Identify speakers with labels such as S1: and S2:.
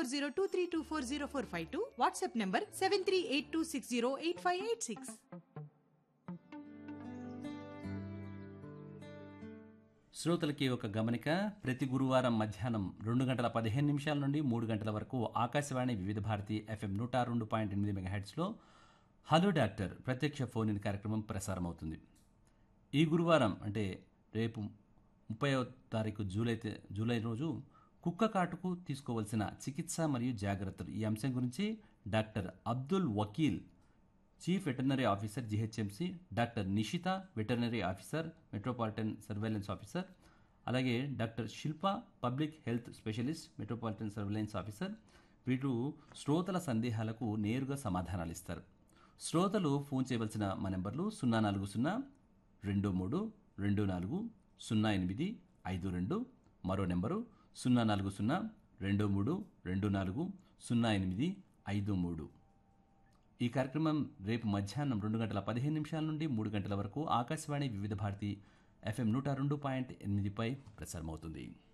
S1: four zero two three two four zero four five two WhatsApp number seven three eight two six zero eight five eight six
S2: శ్రోతలకి ఒక గమనిక ప్రతి గురువారం మధ్యాహ్నం రెండు గంటల పదిహేను నిమిషాల నుండి మూడు గంటల వరకు ఆకాశవాణి వివిధ భారతి ఎఫ్ఎం నూట రెండు పాయింట్ ఎనిమిది మెగాహెడ్స్లో హలో డాక్టర్ ప్రత్యక్ష ఫోన్ ఇన్ కార్యక్రమం ప్రసారం అవుతుంది ఈ గురువారం అంటే రేపు ముప్పైవ తారీఖు జూలై తే- జూలై రోజు కుక్క కాటుకు తీసుకోవాల్సిన చికిత్స మరియు జాగ్రత్తలు ఈ అంశం గురించి doctor Abdul Wakil chief veterinary officer GHMC doctor Nishita veterinary officer metropolitan surveillance officer అలాగే doctor Shilpa public health specialist metropolitan surveillance officer వీరు శ్రోతల సందేహాలకు నేరుగా సమాధానాలు ఇస్తారు శ్రోతలు ఫోన్ చేయవలసిన మా నెంబర్లు సున్నా నాలుగు సున్నా రెండు మూడు రెండు నాలుగు సున్నా ఎనిమిది ఐదు రెండు మరో నెంబరు సున్నా నాలుగు సున్నా రెండు మూడు రెండు నాలుగు సున్నా ఎనిమిది ఐదు మూడు ఈ కార్యక్రమం రేపు మధ్యాహ్నం రెండు గంటల పదిహేను నిమిషాల నుండి మూడు గంటల వరకు ఆకాశవాణి వివిధ భారతి ఎఫ్ఎం నూట రెండు పాయింట్ ఎనిమిదిపై ప్రసారమవుతుంది